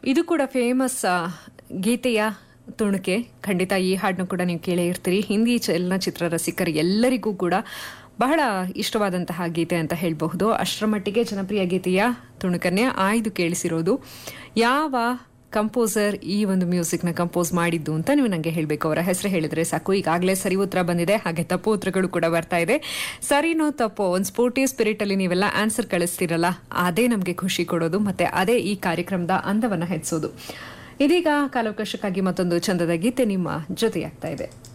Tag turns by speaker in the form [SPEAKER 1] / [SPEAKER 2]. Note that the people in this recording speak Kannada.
[SPEAKER 1] ಇದು ಕೂಡ ಫೇಮಸ್ ಗೀತೆಯ ತುಣುಕೆ ಖಂಡಿತ ಈ ಹಾಡನ್ನು ಕೂಡ ನೀವು ಕೇಳೇ ಇರ್ತೀರಿ ಹಿಂದಿ ಚಲನಚಿತ್ರ ರಸಿಕರು ಎಲ್ಲರಿಗೂ ಕೂಡ ಬಹಳ ಇಷ್ಟವಾದಂತಹ ಗೀತೆ ಅಂತ ಹೇಳಬಹುದು ಅಷ್ಟರ ಮಟ್ಟಿಗೆ ಜನಪ್ರಿಯ ಗೀತೆಯ ತುಣುಕನ್ನೇ ಆಯ್ದು ಕೇಳಿಸಿರೋದು ಯಾವ ಕಂಪೋಸರ್ ಈ ಒಂದು ಮ್ಯೂಸಿಕ್ನ ಕಂಪೋಸ್ ಮಾಡಿದ್ದು ಅಂತ ನೀವು ನನಗೆ ಹೇಳಬೇಕು ಅವರ ಹೆಸರು ಹೇಳಿದ್ರೆ ಸಾಕು ಈಗಾಗಲೇ ಸರಿ ಉತ್ತರ ಬಂದಿದೆ ಹಾಗೆ ತಪ್ಪು ಉತ್ತರಗಳು ಕೂಡ ಬರ್ತಾ ಇದೆ ಸರಿನೋ ತಪ್ಪೋ ಒಂದು ಸ್ಪೋರ್ಟಿವ್ ಸ್ಪಿರಿಟ್ ಅಲ್ಲಿ ನೀವೆಲ್ಲ ಆನ್ಸರ್ ಕಳಿಸ್ತೀರಲ್ಲ ಅದೇ ನಮಗೆ ಖುಷಿ ಕೊಡೋದು ಮತ್ತೆ ಅದೇ ಈ ಕಾರ್ಯಕ್ರಮದ ಅಂದವನ್ನ ಹೆಚ್ಚೋದು ಇದೀಗ ಕಾಲಾವಕಾಶಕ್ಕಾಗಿ ಮತ್ತೊಂದು ಚಂದದ ಗೀತೆ ನಿಮ್ಮ ಜೊತೆಯಾಗ್ತಾ ಇದೆ